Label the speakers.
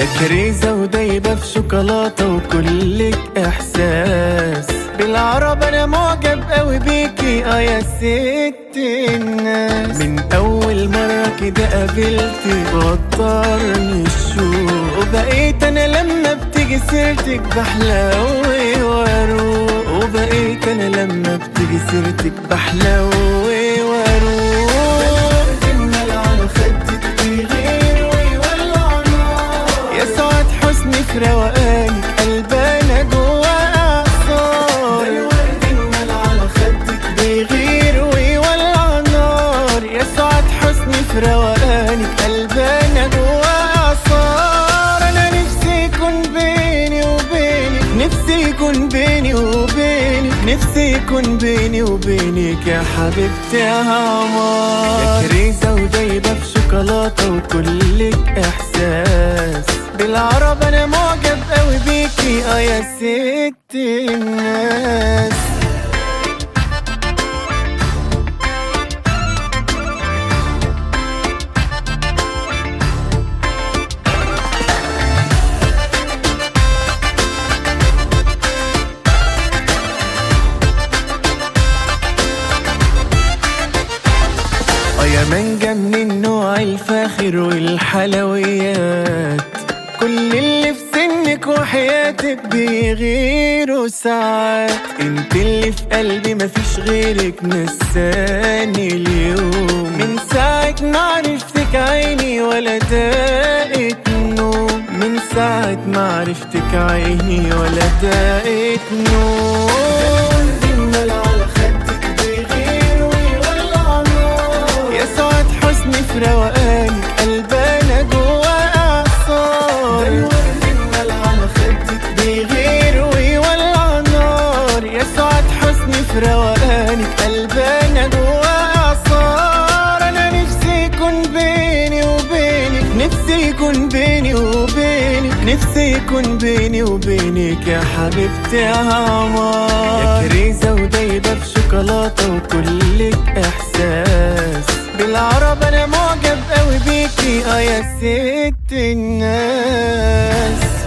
Speaker 1: يا كريزة ودايبة في شوكولاتة وكلك إحساس بالعرب أنا معجب قوي بيكي آه يا ست الناس من أول مرة كده قابلتك وطرني الشوق وبقيت أنا لما بتيجي سيرتك بحلوي واروق وبقيت أنا لما بتيجي سيرتك بحلوي واروق الجمال على خدك بيغير ويولع نار يا سعاد حسني في روقانك قلبانا جوا اعصار الورد المال على خدك بيغير ويولع نار يا سعاد حسني في روقانك قلبانا جوا اعصار انا نفسي يكون بيني وبينك نفسي يكون بيني وبينك نفسي يكون بيني وبينك يا حبيبتي يا عمار يا كريزة ودايبة في شوكولاتة وكلك إحساس بالعرب أنا معجب قوي بيكي آه يا ست الناس اه يا مانجا من النوع الفاخر والحلويات كل اللي في سنك وحياتك بيغيروا ساعات انت اللي في قلبي مفيش غيرك نساني اليوم من ساعة ما عرفتك عيني ولا دقت نوم من ساعة ما عرفتك عيني ولا دقت نوم الجمال على خدك بيغير ويولع نار يا سعاد حسني في روقانك قلبانا جوا اعصار الورد المال على خدك بيغير ويولع نار يا سعاد حسني في روقانك قلبانا جوا اعصار انا نفسي يكون بيني وبينك نفسي يكون بيني وبينك نفسي يكون بيني وبينك يا حبيبتي يا عمار يا كريزة ودايبة في شوكولاتة وكلك إحساس بالعرب أنا معجب قوي بيكي آه يا ست الناس